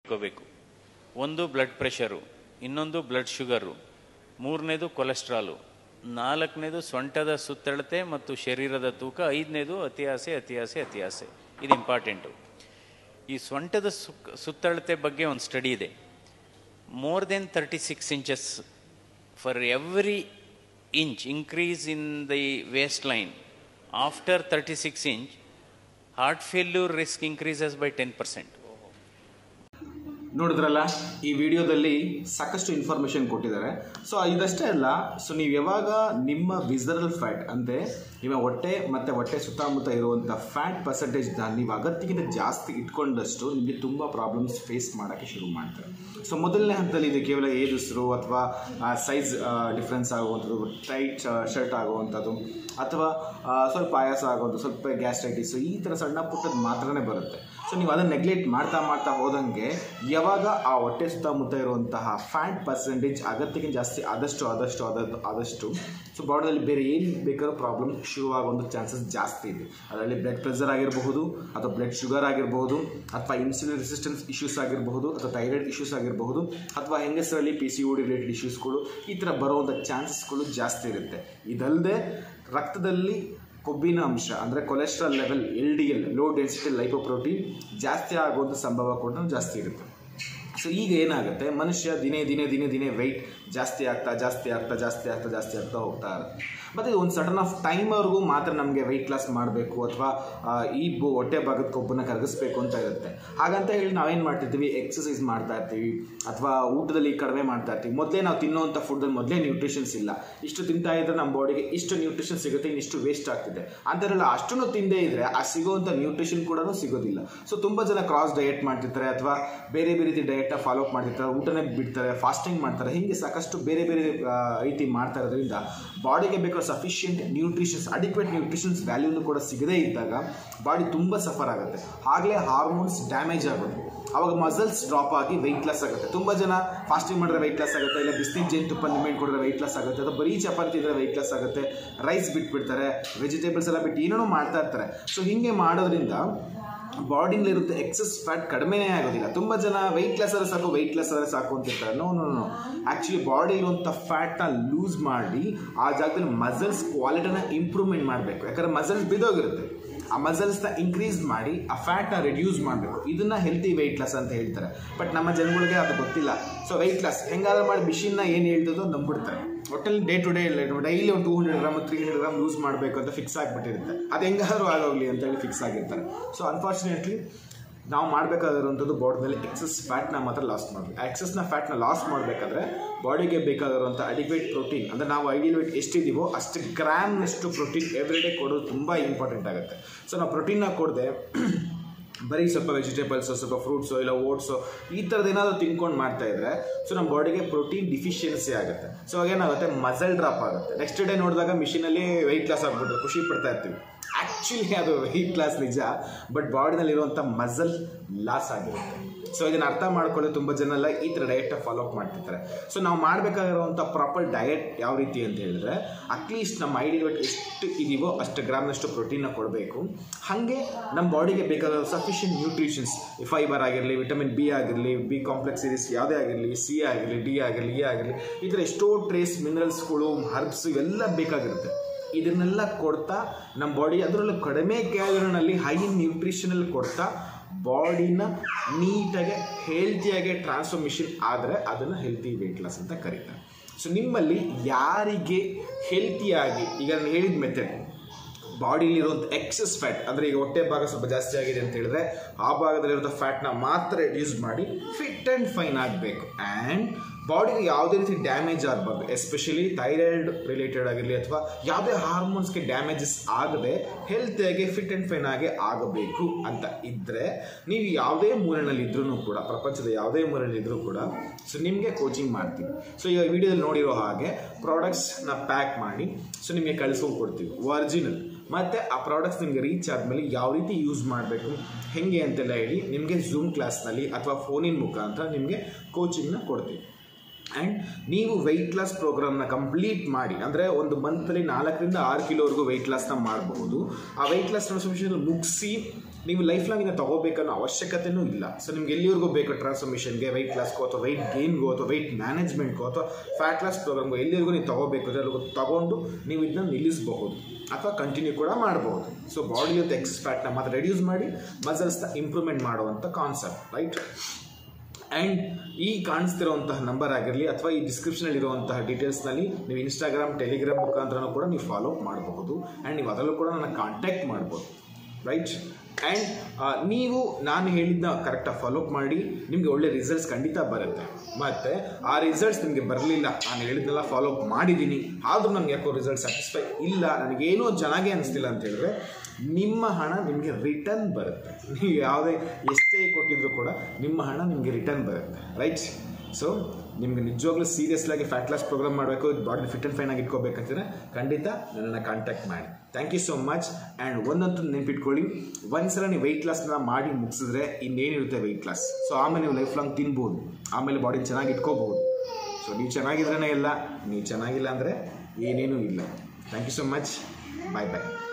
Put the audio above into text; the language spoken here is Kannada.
ಇಟ್ಕೋಬೇಕು ಒಂದು ಬ್ಲಡ್ ಪ್ರೆಷರು ಇನ್ನೊಂದು ಬ್ಲಡ್ ಶುಗರು ಮೂರನೇದು ಕೊಲೆಸ್ಟ್ರಾಲು ನಾಲ್ಕನೇದು ಸೊಂಟದ ಸುತ್ತಳತೆ ಮತ್ತು ಶರೀರದ ತೂಕ ಐದನೇದು ಅತಿಯಾಸೆ ಅತಿಯಾಸೆ ಅತಿಯಾಸೆ ಇದು ಇಂಪಾರ್ಟೆಂಟು ಈ ಸೊಂಟದ ಸುಕ್ ಸುತ್ತಳತೆ ಬಗ್ಗೆ ಒಂದು ಸ್ಟಡಿ ಇದೆ more than thirty six inches for every inch increase in the waist line after thirty six inch heart failure risk increases by ten percent ನೋಡಿದ್ರಲ್ಲ ಈ ವಿಡಿಯೋದಲ್ಲಿ ಸಾಕಷ್ಟು ಇನ್ಫಾರ್ಮೇಶನ್ ಕೊಟ್ಟಿದ್ದಾರೆ ಸೊ ಇದಷ್ಟೇ ಅಲ್ಲ ಸೊ ನೀವು ಯಾವಾಗ ನಿಮ್ಮ ವಿಸರಲ್ ಫ್ಯಾಟ್ ಅಂದರೆ ನಿಮ್ಮ ಹೊಟ್ಟೆ ಮತ್ತು ಹೊಟ್ಟೆ ಸುತ್ತಮುತ್ತ ಇರುವಂಥ ಫ್ಯಾಟ್ ಪರ್ಸೆಂಟೇಜ್ನ ನೀವು ಅಗತ್ಯಕ್ಕಿಂತ ಜಾಸ್ತಿ ಇಟ್ಕೊಂಡಷ್ಟು ನಿಮಗೆ ತುಂಬ ಪ್ರಾಬ್ಲಮ್ಸ್ ಫೇಸ್ ಮಾಡೋಕ್ಕೆ ಶುರು ಮಾಡ್ತಾರೆ ಸೊ ಮೊದಲನೇ ಹಂತದಲ್ಲಿ ಇದು ಕೇವಲ ಏಜ್ ಹೆಸರು ಅಥವಾ ಸೈಜ್ ಡಿಫ್ರೆನ್ಸ್ ಆಗುವಂಥದ್ದು ಟೈಟ್ ಶರ್ಟ್ ಆಗುವಂಥದ್ದು ಅಥವಾ ಆ, ಸ್ವಲ್ಪ ಆಯಾಸ ಆಗೋದು ಸ್ವಲ್ಪ ಗ್ಯಾಸ್ಟ್ರೈಟಿಸ್ ಈ ಥರ ಸಣ್ಣ ಪುಟ್ಟದ್ದು ಮಾತ್ರನೇ ಬರುತ್ತೆ ಸೊ ನೀವು ಅದನ್ನು ನೆಗ್ಲೆಕ್ಟ್ ಮಾಡ್ತಾ ಮಾಡ್ತಾ ಹೋದಂಗೆ ಯಾವಾಗ ಆ ಹೊಟ್ಟೆ ಸುತ್ತಮುತ್ತ ಇರುವಂತಹ ಫ್ಯಾಟ್ ಪರ್ಸೆಂಟೇಜ್ ಅಗತ್ಯಕ್ಕಿಂತ ಜಾಸ್ತಿ ಆದಷ್ಟು ಆದಷ್ಟು ಆದದ್ದು ಆದಷ್ಟು ಸೊ ಬಾಡಿಯಲ್ಲಿ ಬೇರೆ ಏನು ಬೇಕಾದ್ರೂ ಪ್ರಾಬ್ಲಮ್ ಶುರುವಾಗುವಂಥ ಚಾನ್ಸಸ್ ಜಾಸ್ತಿ ಇದೆ ಅದರಲ್ಲಿ ಬ್ಲಡ್ ಪ್ರೆಷರ್ ಆಗಿರಬಹುದು ಅಥವಾ ಬ್ಲಡ್ ಶುಗರ್ ಆಗಿರಬಹುದು ಅಥವಾ ಇನ್ಸುಲಿನ್ ರೆಸಿಸ್ಟೆನ್ಸ್ ಇಶ್ಯೂಸ್ ಆಗಿರಬಹುದು ಅಥವಾ ಥೈರಾಯ್ಡ್ ಇಶ್ಯೂಸ್ ಆಗಿರಬಹುದು ಅಥವಾ ಹೆಂಗಸರಲ್ಲಿ ಪಿ ಸಿ ಓಡಿ ರಿಲೇಟೆಡ್ ಇಶ್ಯೂಸ್ಗಳು ಈ ಥರ ಬರುವಂಥ ಚಾನ್ಸಸ್ಗಳು ಜಾಸ್ತಿ ಇರುತ್ತೆ ಇದಲ್ಲದೆ ರಕ್ತದಲ್ಲಿ ಕೊಬ್ಬಿನ ಅಂಶ ಅಂದರೆ cholesterol level L D L low density lipoprotein ಜಾಸ್ತಿ ಆಗುವಂಥ ಸಂಭವ ಕೂಡ ಜಾಸ್ತಿ ಇರುತ್ತೆ ಸೊ ಈಗ ಏನಾಗುತ್ತೆ ಮನುಷ್ಯ ದಿನೇ ದಿನೇ ದಿನೇ ದಿನೇ ವೆಯ್ಟ್ ಜಾಸ್ತಿ ಆಗ್ತಾ ಜಾಸ್ತಿ ಆಗ್ತಾ ಜಾಸ್ತಿ ಆಗ್ತಾ ಜಾಸ್ತಿ ಆಗ್ತಾ ಹೋಗ್ತಾ ಇರುತ್ತೆ ಮತ್ತು ಇದು ಒಂದು ಸಡನ್ ಆಫ್ ಟೈಮ್ವರೆಗೂ ಮಾತ್ರ ನಮಗೆ ವೆಯ್ಟ್ ಲಾಸ್ ಮಾಡಬೇಕು ಅಥವಾ ಈ ಬೊ ಹೊಟ್ಟೆ ಭಾಗದ ಕೊಬ್ಬನ್ನು ಕರಗಿಸ್ಬೇಕು ಅಂತ ಇರುತ್ತೆ ಹಾಗಂತ ಹೇಳಿ ನಾವೇನು ಮಾಡ್ತಿರ್ತೀವಿ ಎಕ್ಸಸೈಸ್ ಮಾಡ್ತಾ ಇರ್ತೀವಿ ಅಥವಾ ಊಟದಲ್ಲಿ ಕಡಿಮೆ ಮಾಡ್ತಾ ಇರ್ತೀವಿ ಮೊದಲೇ ನಾವು ತಿನ್ನೋವಂಥ ಫುಡ್ಡಲ್ಲಿ ಮೊದಲೇ ನ್ಯೂಟ್ರಿಷನ್ಸ್ ಇಲ್ಲ ಇಷ್ಟು ತಿಂತಾ ಇದ್ರೆ ನಮ್ಮ ಬಾಡಿಗೆ ಇಷ್ಟು ನ್ಯೂಟ್ರಿಷನ್ ಸಿಗುತ್ತೆ ಇನ್ನಿಷ್ಟು ವೇಸ್ಟ್ ಆಗ್ತಿದೆ ಅಂತಾರೆಲ್ಲ ಅಷ್ಟನ್ನು ತಿಂದೇ ಇದ್ರೆ ಆ ಸಿಗುವಂಥ ನ್ಯೂಟ್ರಿಷನ್ ಕೂಡ ಸಿಗೋದಿಲ್ಲ ಸೊ ತುಂಬ ಜನ ಕ್ರಾಸ್ ಡಯಟ್ ಮಾಡ್ತಿರ್ತಾರೆ ಅಥವಾ ಬೇರೆ ಬೇರೆ ರೀತಿ ಡಯಟ್ನ ಫಾಲೋ ಅಪ್ ಮಾಡ್ತಿರ್ತಾರೆ ಊಟನೇ ಬಿಡ್ತಾರೆ ಫಾಸ್ಟಿಂಗ್ ಮಾಡ್ತಾರೆ ಹೀಗೆ ಸಾಕಷ್ಟು ಬೇರೆ ಬೇರೆ ಆ, ರೀತಿ ಮಾಡ್ತಾ ಇರೋದ್ರಿಂದ ಬಾಡಿಗೆ ಬೇಕಾದ ಸಫಿಷಿಯೆಂಟ್ ನ್ಯೂಟ್ರಿಷನ್ಸ್ ಅಡಿಕ್ವೇಟ್ ನ್ಯೂಟ್ರಿಷನ್ಸ್ ವ್ಯಾಲ್ಯೂನು ಕೂಡ ಸಿಗದೇ ಇದ್ದಾಗ ಬಾಡಿ ತುಂಬ ಸಫರ್ ಆಗುತ್ತೆ ಆಗಲೇ ಹಾರ್ಮೋನ್ಸ್ ಡ್ಯಾಮೇಜ್ ಆಗುತ್ತೆ ಅವಾಗ ಮಸಲ್ಸ್ ಡ್ರಾಪ್ ಆಗಿ ವೆಯ್ಟ್ ಲಾಸ್ ಆಗುತ್ತೆ ತುಂಬ ಜನ ಫಾಸ್ಟಿಂಗ್ ಮಾಡಿದ್ರೆ ವೆಯ್ಟ್ ಲಾಸ್ ಆಗುತ್ತೆ ಇಲ್ಲ ಬಿಸ್ನಿಗೆ ಜೇನುತುಪ್ಪ ನಿಂಬೆಹಣ್ಣು ಕೊಡಿದ್ರೆ ವೆಯ್ಟ್ ಲಾಸ್ ಆಗುತ್ತೆ ಅಥವಾ ಬರೀ ಚಪಾತಿ ತಿಂದರೆ ವೆಯ್ಟ್ ಲಾಸ್ ಆಗುತ್ತೆ ರೈಸ್ ಬಿಟ್ಬಿಡ್ತಾರೆ ವೆಜಿಟೇಬಲ್ಸ್ ಎಲ್ಲ ಬಿಟ್ಟು ಏನೇನೋ ಮಾಡ್ತಾ ಇರ್ತಾರೆ ಸೊ ಹೀಗೆ ಮಾಡೋದ್ರಿಂದ ಬಾಡಿಲಿರುತ್ತೆ ಎಕ್ಸಸ್ ಫ್ಯಾಟ್ ಕಡಿಮೆನೇ ಆಗೋದಿಲ್ಲ ತುಂಬ ಜನ ವೆಯ್ಟ್ ಲೆಸ್ ಆದರೆ ಸಾಕು ವೆಯ್ಟ್ ಲೆಸ್ ಆದರೆ ಸಾಕು ಅಂತಿರ್ತಾರೆ no no no actually body ಇರುವಂಥ ಫ್ಯಾಟ್ನ ಲೂಸ್ ಮಾಡಿ ಆ ಜಾಗದಲ್ಲಿ ಮಸಲ್ಸ್ ಕ್ವಾಲಿಟಿನ ಇಂಪ್ರೂವ್ಮೆಂಟ್ ಮಾಡಬೇಕು ಯಾಕಂದರೆ ಮಸಲ್ಸ್ ಬಿದ್ದೋಗಿರುತ್ತೆ ಆ ಮಸಲ್ಸ್ನ ಇನ್ಕ್ರೀಸ್ ಮಾಡಿ ಆ ಫ್ಯಾಟ್ನ ರಿಡ್ಯೂಸ್ ಮಾಡಬೇಕು ಇದನ್ನ ಹೆಲ್ತಿ ವೆಯ್ಟ್ ಲಾಸ್ ಅಂತ ಹೇಳ್ತಾರೆ ಬಟ್ ನಮ್ಮ ಜನಗಳಿಗೆ ಅದು ಗೊತ್ತಿಲ್ಲ ಸೊ ವೆಯ್ಟ್ ಲಾಸ್ ಹೆಂಗಾದ್ರೂ ಮಾಡಿ ಮಿಷಿನ್ನ ಏನು ಹೇಳ್ತದೋ ನಂಬಿಡ್ತಾರೆ ಒಟ್ಟಲ್ಲಿ ಡೇ ಟು ಡೇ ಇಲ್ಲ ಡೈಲಿ ಒಂದು two hundred gram three hundred gram use ಮಾಡಬೇಕು ಅಂತ ಫಿಕ್ಸ್ ಆಗಿಬಿಟ್ಟಿರುತ್ತೆ ಅದು ಹೆಂಗಾದ್ರೂ ಆಗೋಗ್ಲಿ ಅಂತ ಹೇಳಿ ಫಿಕ್ಸ್ ಆಗಿರ್ತಾರೆ ಸೊ ಅನ್ಫಾರ್ಚುನೇಟ್ಲಿ ನಾವು ಮಾಡಬೇಕಾಗಿರುವಂಥದ್ದು ಬಾಡಿನಲ್ಲಿ ಎಕ್ಸಸ್ ಫ್ಯಾಟ್ನ ಮಾತ್ರ ಲಾಸ್ ಮಾಡಬೇಕು ಆ ಎಕ್ಸಸ್ನ ಫ್ಯಾಟ್ನ ಲಾಸ್ ಮಾಡಬೇಕಾದ್ರೆ ಬಾಡಿಗೆ ಬೇಕಾಗಿರುವಂಥ ಅಡಿಕ್ವೇಟ್ ಪ್ರೋಟೀನ್ ಅಂದರೆ ನಾವು ಐಡಿಯಲ್ ವೇಟ್ ಎಷ್ಟಿದ್ದೀವೋ ಅಷ್ಟು ಗ್ರಾಮ್ನಷ್ಟು ಪ್ರೋಟೀನ್ ಎವ್ರಿ ಡೇ ಕೊಡೋದು ತುಂಬ ಇಂಪಾರ್ಟೆಂಟ್ ಆಗುತ್ತೆ ಸೊ ನಾವು ಪ್ರೋಟೀನ್ನ ಕೊಡದೆ ಬರೀ ಸ್ವಲ್ಪ ವೆಜಿಟೇಬಲ್ಸು ಸ್ವಲ್ಪ ಫ್ರೂಟ್ಸು ಇಲ್ಲ ಓಟ್ಸು ಈ ಥರದ್ದು ಏನಾದರೂ ತಿನ್ಕೊಂಡು ಮಾಡ್ತಾ ಇದ್ರೆ ಸೊ ನಮ್ಮ ಬಾಡಿಗೆ ಪ್ರೋಟೀನ್ ಡಿಫಿಷಿಯನ್ಸಿ ಆಗುತ್ತೆ ಸೊ ಅವಾಗ ಏನಾಗುತ್ತೆ ಮಸಲ್ ಡ್ರಾಪ್ ಆಗುತ್ತೆ ನೆಕ್ಸ್ಟ್ ಡೇ ನೋಡಿದಾಗ ಮಿಷಿನಲ್ಲಿ ವೆಯ್ಟ್ ಲಾಸ್ ಆಗ್ಬಿಟ್ಟು ಖುಷಿ ಪಡ್ತಾ ಇರ್ತೀವಿ ಆ್ಯಕ್ಚುಲಿ ಅದು ವೆಯ್ಟ್ ಲಾಸ್ ನಿಜ ಬಟ್ ಬಾಡಿನಲ್ಲಿರುವಂಥ ಮಸಲ್ ಲಾಸ್ ಆಗಿರುತ್ತೆ ಸೊ ಇದನ್ನು ಅರ್ಥ ಮಾಡ್ಕೊಳ್ಳಿ ತುಂಬ ಜನ ಎಲ್ಲ ಈ ಥರ ಡಯಟ್ನ ಫಾಲೋ ಅಪ್ ಮಾಡ್ತಿರ್ತಾರೆ ಸೊ ನಾವು ಮಾಡಬೇಕಾಗಿರುವಂಥ ಪ್ರಾಪರ್ ಡಯಟ್ ಯಾವ ರೀತಿ ಅಂತ ಹೇಳಿದ್ರೆ ಅಟ್ಲೀಸ್ಟ್ ನಮ್ಮ ಐಡಿಯಲ್ ವೇಟ್ ಎಷ್ಟು ಇದೀವೋ ಅಷ್ಟು ಗ್ರಾಮ್ನಷ್ಟು ಪ್ರೋಟೀನ್ನ ಕೊಡಬೇಕು ಹಾಗೆ ನಮ್ಮ ಬಾಡಿಗೆ ಬೇಕಾದ ಸಫಿಷಿಯಂಟ್ ನ್ಯೂಟ್ರಿಷನ್ಸ್ ಫೈಬರ್ ಆಗಿರಲಿ ವಿಟಮಿನ್ ಬಿ ಆಗಿರಲಿ ಬಿ ಕಾಂಪ್ಲೆಕ್ಸ್ ಸೀರೀಸ್ ಯಾವುದೇ ಆಗಿರಲಿ ಸಿ ಆಗಿರಲಿ ಡಿ ಆಗಿರಲಿ ಎ ಆಗಿರಲಿ ಈ ಥರ ಎಷ್ಟೋ ಟ್ರೇಸ್ ಮಿನರಲ್ಸ್ಗಳು ಹರ್ಬ್ಸ್ ಇವೆಲ್ಲ ಬೇಕಾಗಿರುತ್ತೆ ಇದನ್ನೆಲ್ಲ ಕೊಡ್ತಾ ನಮ್ಮ ಬಾಡಿ ಅದರಲ್ಲೂ ಕಡಿಮೆ ಕ್ಯಾಲರಿನಲ್ಲಿ ಹೈ ನ್ಯೂಟ್ರಿಷನಲ್ ಕೊಡ್ತಾ ಬಾಡಿನ ನೀಟಾಗಿ ಹೆಲ್ತಿಯಾಗಿ ಟ್ರಾನ್ಸ್ಫಾರ್ಮೇಷನ್ ಆದರೆ ಅದನ್ನು ಹೆಲ್ತಿ ವೆಯ್ಟ್ ಲಾಸ್ ಅಂತ ಕರೀತಾರೆ ಸೊ ನಿಮ್ಮಲ್ಲಿ ಯಾರಿಗೆ ಹೆಲ್ತಿಯಾಗಿ ಈಗ ನಾನು ಹೇಳಿದ ಮೆಥಡ್ ಬಾಡಿಲಿರುವಂಥ ಎಕ್ಸಸ್ ಫ್ಯಾಟ್ ಅಂದರೆ ಈಗ ಹೊಟ್ಟೆ ಭಾಗ ಸ್ವಲ್ಪ ಜಾಸ್ತಿ ಆಗಿದೆ ಅಂತ ಹೇಳಿದ್ರೆ ಆ ಭಾಗದಲ್ಲಿರುವಂಥ ಫ್ಯಾಟ್ನ ಮಾತ್ರ ರಿಡ್ಯೂಸ್ ಮಾಡಿ ಫಿಟ್ ಆ್ಯಂಡ್ ಫೈನ್ ಆಗಬೇಕು ಆ್ಯಂಡ್ ಬಾಡಿಗೆ ಯಾವುದೇ ರೀತಿ ಡ್ಯಾಮೇಜ್ ಆಗಬಾರ್ದು ಎಸ್ಪೆಷಲಿ ಥೈರಾಯ್ಡ್ ರಿಲೇಟೆಡ್ ಆಗಿರಲಿ ಅಥವಾ ಯಾವುದೇ ಹಾರ್ಮೋನ್ಸ್ಗೆ ಡ್ಯಾಮೇಜಸ್ ಆಗದೆ ಹೆಲ್ತಿಯಾಗಿ ಫಿಟ್ ಆ್ಯಂಡ್ ಫೈನ್ ಆಗಿ ಆಗಬೇಕು ಅಂತ ಇದ್ದರೆ ನೀವು ಯಾವುದೇ ಮೂಲೆಯಲ್ಲಿ ಇದ್ರೂ ಕೂಡ ಪ್ರಪಂಚದ ಯಾವುದೇ ಮೂಲೆಯಲ್ಲಿ ಇದ್ರೂ ಕೂಡ ಸೊ ನಿಮಗೆ ಕೋಚಿಂಗ್ ಮಾಡ್ತೀವಿ ಸೊ ಈಗ ವಿಡಿಯೋದಲ್ಲಿ ನೋಡಿರೋ ಹಾಗೆ ಪ್ರಾಡಕ್ಟ್ಸ್ನ ಪ್ಯಾಕ್ ಮಾಡಿ ಸೊ ನಿಮಗೆ ಕಳಿಸ್ಕೊಂಡು ಕೊಡ್ತೀವಿ ಒರಿಜಿನಲ್ ಮತ್ತು ಆ ಪ್ರಾಡಕ್ಟ್ಸ್ ನಿಮಗೆ ರೀಚ್ ಆದಮೇಲೆ ಯಾವ ರೀತಿ ಯೂಸ್ ಮಾಡಬೇಕು ಹೆಂಗೆ ಅಂತೆಲ್ಲ ಹೇಳಿ ನಿಮಗೆ ಝೂಮ್ ಕ್ಲಾಸ್ನಲ್ಲಿ ಅಥವಾ ಫೋನಿನ ಮುಖಾಂತರ ನಿಮಗೆ ಕೋಚಿಂಗ್ನ ಕೊಡ್ತೀವಿ ಆ್ಯಂಡ್ ನೀವು ವೆಯ್ಟ್ ಲಾಸ್ ಪ್ರೋಗ್ರಾಮ್ನ ಕಂಪ್ಲೀಟ್ ಮಾಡಿ ಅಂದರೆ ಒಂದು ಮಂತಲ್ಲಿ ನಾಲ್ಕರಿಂದ ಆರು ಕಿಲೋವರೆಗೂ ವೆಯ್ಟ್ ಲಾಸ್ನ ಮಾಡಬಹುದು ಆ ವೆಯ್ಟ್ ಲಾಸ್ ಟ್ರಾನ್ಸ್ಫಾರ್ಮೇಷನ್ ಮುಗಿಸಿ ನೀವು ಲೈಫ್ ಲಾಂಗ್ ಇದನ್ನ ತಗೋಬೇಕನ್ನೋ ಅವಶ್ಯಕತೆನೂ ಇಲ್ಲ ಸೊ ನಿಮ್ಗೆ ಎಲ್ಲಿವರೆಗೂ ಬೇಕು ಟ್ರಾನ್ಸ್ಫಾರ್ಮೇಷನ್ಗೆ ವೆಯ್ಟ್ ಲಾಸ್ಗೋ ಅಥವಾ ವೆಯ್ಟ್ ಗೇನ್ಗೋ ಅಥವಾ ವೆಯ್ಟ್ ಮ್ಯಾನೇಜ್ಮೆಂಟ್ಗೋ ಅಥವಾ ಫ್ಯಾಟ್ ಲಾಸ್ ಪ್ರೋಗ್ರಾಮ್ಗೋ ಎಲ್ಲಿವರೆಗೂ ನೀವು ತಗೋಬೇಕು ಅಂದರೆ ಅಲ್ಲಿಗೂ ತಗೊಂಡು ನೀವು ಇದನ್ನ ನಿಲ್ಲಿಸಬಹುದು ಅಥವಾ ಕಂಟಿನ್ಯೂ ಕೂಡ ಮಾಡಬಹುದು ಸೊ ಬಾಡಿಯಲ್ಲಿ ಎಕ್ಸ್ ಫ್ಯಾಟ್ನ ಮಾತ್ರ ರೆಡ್ಯೂಸ್ ಮಾಡಿ ಮಸಲ್ಸ್ನ ಇಂಪ್ರೂವ್ಮೆಂಟ್ ಮಾಡುವಂಥ ಕಾನ್ಸೆಪ್ಟ್ ರೈಟ್ ಆ್ಯಂಡ್ ಈ ಕಾಣಿಸ್ತಿರುವಂತಹ ನಂಬರ್ ಆಗಿರಲಿ ಅಥವಾ ಈ ಡಿಸ್ಕ್ರಿಪ್ಷನಲ್ಲಿ ಇರುವಂತಹ ಡೀಟೇಲ್ಸ್ನಲ್ಲಿ ನೀವು ಇನ್ಸ್ಟಾಗ್ರಾಮ್ ಟೆಲಿಗ್ರಾಮ್ ಮುಖಾಂತರನೂ ಕೂಡ ನೀವು ಫಾಲೋ ಮಾಡಬಹುದು ಆ್ಯಂಡ್ ನೀವು ಅದರಲ್ಲೂ ಕೂಡ ನನ್ನ ಕಾಂಟ್ಯಾಕ್ಟ್ ಮಾಡ್ಬೋದು ರೈಟ್ ಆ್ಯಂಡ್ ನೀವು ನಾನು ಹೇಳಿದ್ದ ಕರೆಕ್ಟಾಗಿ ಫಾಲೋ ಮಾಡಿ ನಿಮಗೆ ಒಳ್ಳೆ ರಿಸಲ್ಟ್ಸ್ ಖಂಡಿತ ಬರುತ್ತೆ ಮತ್ತು ಆ ರಿಸಲ್ಟ್ಸ್ ನಿಮಗೆ ಬರಲಿಲ್ಲ ನಾನು ಹೇಳಿದ್ನೆಲ್ಲ ಫಾಲೋ ಮಾಡಿದ್ದೀನಿ ಆದರೂ ನನಗೆ ಯಾಕೋ ರಿಸಲ್ಟ್ ಸ್ಯಾಟಿಸ್ಫೈ ಇಲ್ಲ ನನಗೇನೋ ಚೆನ್ನಾಗೇ ಅನಿಸ್ತಿಲ್ಲ ಅಂತ ಹೇಳಿದ್ರೆ ನಿಮ್ಮ ಹಣ ನಿಮಗೆ ರಿಟರ್ನ್ ಬರುತ್ತೆ ನೀವು ಯಾವುದೇ ಎಷ್ಟೇ ಕೊಟ್ಟಿದ್ರು ಕೂಡ ನಿಮ್ಮ ಹಣ ನಿಮಗೆ ರಿಟರ್ನ್ ಬರುತ್ತೆ ರೈಟ್ ಸೊ ನಿಮಗೆ ನಿಜವಾಗ್ಲೂ ಸೀರಿಯಸ್ಲಾಗಿ ಫ್ಯಾಟ್ ಲಾಸ್ ಪ್ರೋಗ್ರಾಮ್ ಮಾಡಬೇಕು ಬಾಡಿ ಫಿಟ್ ಆ್ಯಂಡ್ ಫೈನ್ ಆಗಿ ಇಟ್ಕೋಬೇಕಂತಂದ್ರೆ ಖಂಡಿತ ನನ್ನನ್ನು ಕಾಂಟ್ಯಾಕ್ಟ್ ಮಾಡಿ thank you so much and ಒಂದಂತೂ ನೆನ್ಪಿಟ್ಕೊಳ್ಳಿ ಒಂದ್ಸಲ ನೀವು ವೆಯ್ಟ್ ಲಾಸ್ನ ಮಾಡಿ ಮುಗಿಸಿದ್ರೆ ಇನ್ನೇನಿರುತ್ತೆ ವೆಯ್ಟ್ ಲಾಸ್ ಸೊ ಆಮೇಲೆ ನೀವು ಲೈಫ್ ಲಾಂಗ್ ತಿನ್ಬೋದು ಆಮೇಲೆ ಬಾಡಿ ಚೆನ್ನಾಗಿ ಇಟ್ಕೋಬಹುದು ಸೊ ನೀವು ಚೆನ್ನಾಗಿದ್ರೇ ಇಲ್ಲ ನೀವು ಚೆನ್ನಾಗಿಲ್ಲ ಅಂದರೆ ಏನೇನೂ ಇಲ್ಲ thank you so much bye bye